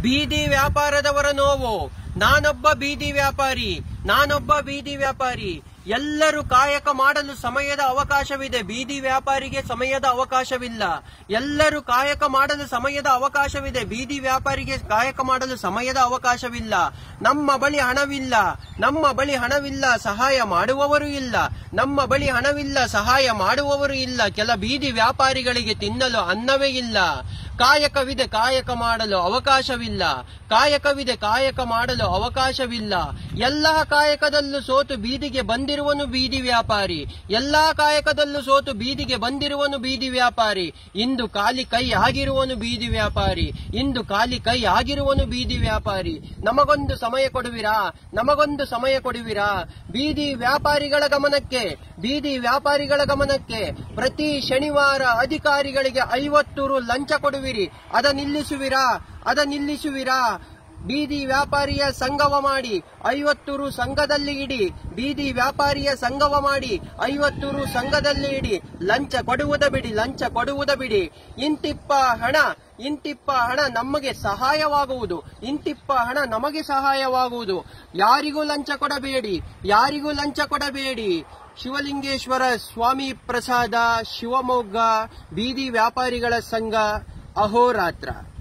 ಬೀದಿ ವ್ಯಾಪಾರದವರ ನೋವು ನಾನೊಬ್ಬ ಬೀದಿ ವ್ಯಾಪಾರಿ ನಾನೊಬ್ಬ ಬೀದಿ ವ್ಯಾಪಾರಿ ಎಲ್ಲರೂ ಕಾಯಕ ಮಾಡಲು ಸಮಯದ ಅವಕಾಶವಿದೆ ಬೀದಿ ವ್ಯಾಪಾರಿಗೆ ಸಮಯದ ಅವಕಾಶವಿಲ್ಲ ಎಲ್ಲರೂ ಕಾಯಕ ಮಾಡಲು ಸಮಯದ ಅವಕಾಶವಿದೆ ಬೀದಿ ವ್ಯಾಪಾರಿಗೆ ಕಾಯಕ ಮಾಡಲು ಸಮಯದ ಅವಕಾಶವಿಲ್ಲ ನಮ್ಮ ಬಳಿ ಹಣವಿಲ್ಲ ನಮ್ಮ ಬಳಿ ಹಣವಿಲ್ಲ ಸಹಾಯ ಮಾಡುವವರು ಇಲ್ಲ ನಮ್ಮ ಬಳಿ ಹಣವಿಲ್ಲ ಸಹಾಯ ಮಾಡುವವರು ಇಲ್ಲ ಕೆಲ ಬೀದಿ ವ್ಯಾಪಾರಿಗಳಿಗೆ ತಿನ್ನಲು ಅನ್ನವೇ ಇಲ್ಲ ಕಾಯಕವಿದೆ ಕಾಯಕ ಮಾಡಲು ಅವಕಾಶವಿಲ್ಲ ಕಾಯಕವಿದೆ ಕಾಯಕ ಮಾಡಲು ಅವಕಾಶವಿಲ್ಲ ಎಲ್ಲಾ ಕಾಯಕದಲ್ಲೂ ಸೋತು ಬೀದಿಗೆ ಬಂದಿರುವನು ಬೀದಿ ವ್ಯಾಪಾರಿ ಎಲ್ಲಾ ಕಾಯಕದಲ್ಲೂ ಸೋತು ಬೀದಿಗೆ ಬಂದಿರುವನು ಬೀದಿ ವ್ಯಾಪಾರಿ ಇಂದು ಖಾಲಿ ಕೈ ಆಗಿರುವನು ಬೀದಿ ವ್ಯಾಪಾರಿ ಇಂದು ಖಾಲಿ ಕೈ ಆಗಿರುವನು ಬೀದಿ ವ್ಯಾಪಾರಿ ನಮಗೊಂದು ಸಮಯ ಕೊಡುವಿರಾ ನಮಗೊಂದು ಸಮಯ ಕೊಡುವಿರಾ ಬೀದಿ ವ್ಯಾಪಾರಿಗಳ ಗಮನಕ್ಕೆ ಬೀದಿ ವ್ಯಾಪಾರಿಗಳ ಗಮನಕ್ಕೆ ಪ್ರತಿ ಶನಿವಾರ ಅಧಿಕಾರಿಗಳಿಗೆ ಐವತ್ತು ರು ಲಂಚ ಕೊಡುವಿರಿ ಅದ ನಿಲ್ಲಿಸುವಿರಾ ಅದ ನಿಲ್ಲಿಸುವಿರಾ ಬೀದಿ ವ್ಯಾಪಾರಿಯ ಸಂಗಮ ಮಾಡಿ ಐವತ್ತು ರು ಸಂಘದಲ್ಲಿ ಇಡಿ ಬೀದಿ ವ್ಯಾಪಾರಿಯ ಸಂಗಮ ಮಾಡಿ ಐವತ್ತು ರು ಸಂಘದಲ್ಲಿ ಇಡಿ ಲಂಚ ಕೊಡುವುದ ಬಿಡಿ ಲಂಚ ಕೊಡುವುದ ಬಿಡಿ ಇಂತಿಪ್ಪ ಹಣ ಇಂತಿಪ್ಪ ಹಣ ನಮಗೆ ಸಹಾಯವಾಗುವುದು ಇಂತಿಪ್ಪ ಹಣ ನಮಗೆ ಸಹಾಯವಾಗುವುದು ಯಾರಿಗೂ ಲಂಚ ಕೊಡಬೇಡಿ ಯಾರಿಗೂ ಲಂಚ ಕೊಡಬೇಡಿ ಶಿವಲಿಂಗೇಶ್ವರ ಸ್ವಾಮಿ ಪ್ರಸಾದ ಶಿವಮೊಗ್ಗ ಬೀದಿ ವ್ಯಾಪಾರಿಗಳ ಸಂಘ ಅಹೋರಾತ್ರ